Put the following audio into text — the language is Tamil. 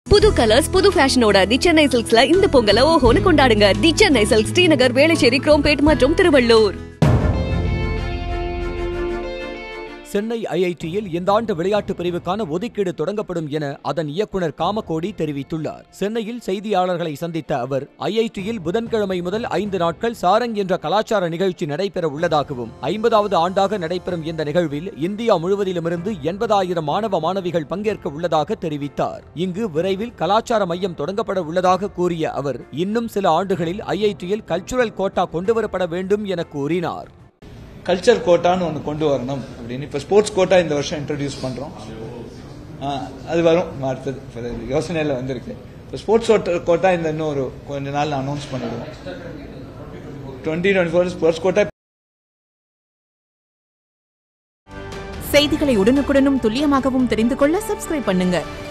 புது கலர்ஸ் புது ஃபேஷனோட தி சென்னை சில்க்ஸ்ல இந்த பொங்கலை ஓஹோன்னு கொண்டாடுங்க தி சென்னை சில்க்ஸ் ஸ்ரீநகர் வேளச்சேரி குரோம்பேட் மற்றும் திருவள்ளூர் சென்னை ஐஐடியில் இந்த ஆண்டு விளையாட்டு பிரிவுக்கான ஒதுக்கீடு தொடங்கப்படும் என அதன் இயக்குனர் காமகோடி தெரிவித்துள்ளார் சென்னையில் செய்தியாளர்களை சந்தித்த அவர் ஐஐடியில் புதன்கிழமை முதல் ஐந்து நாட்கள் சாரங் என்ற கலாச்சார நிகழ்ச்சி நடைபெற உள்ளதாகவும் ஐம்பதாவது ஆண்டாக நடைபெறும் இந்த நிகழ்வில் இந்தியா முழுவதிலுமிருந்து எண்பதாயிரம் மாணவ மாணவிகள் பங்கேற்க உள்ளதாக தெரிவித்தார் இங்கு விரைவில் கலாச்சார மையம் தொடங்கப்பட உள்ளதாக கூறிய அவர் இன்னும் சில ஆண்டுகளில் ஐஐடியில் கல்ச்சுரல் கோட்டா கொண்டுவரப்பட வேண்டும் என கூறினார் கல்ச்சர் கோட்டான்னு ஒன்று கொண்டு வரணும் அப்படின்னு இப்போ ஸ்போர்ட்ஸ் கோட்டா இந்த வருஷம் இன்ட்ரடியூஸ் பண்ணுறோம் அது வரும் அடுத்தது இப்ப இது யோசனையில் வந்திருக்கு இப்போ ஸ்போர்ட்ஸ் கோட்டா இந்த இன்னும் ஒரு கொஞ்ச நாள் அனௌன்ஸ் பண்ணிடுவோம் twenty twenty four sports quota செய்திகளை உடனுக்குடனும் துல்லியமாகவும் தெரிந்து கொள்ள சப்ஸ்கிரைப் பண்ணுங்க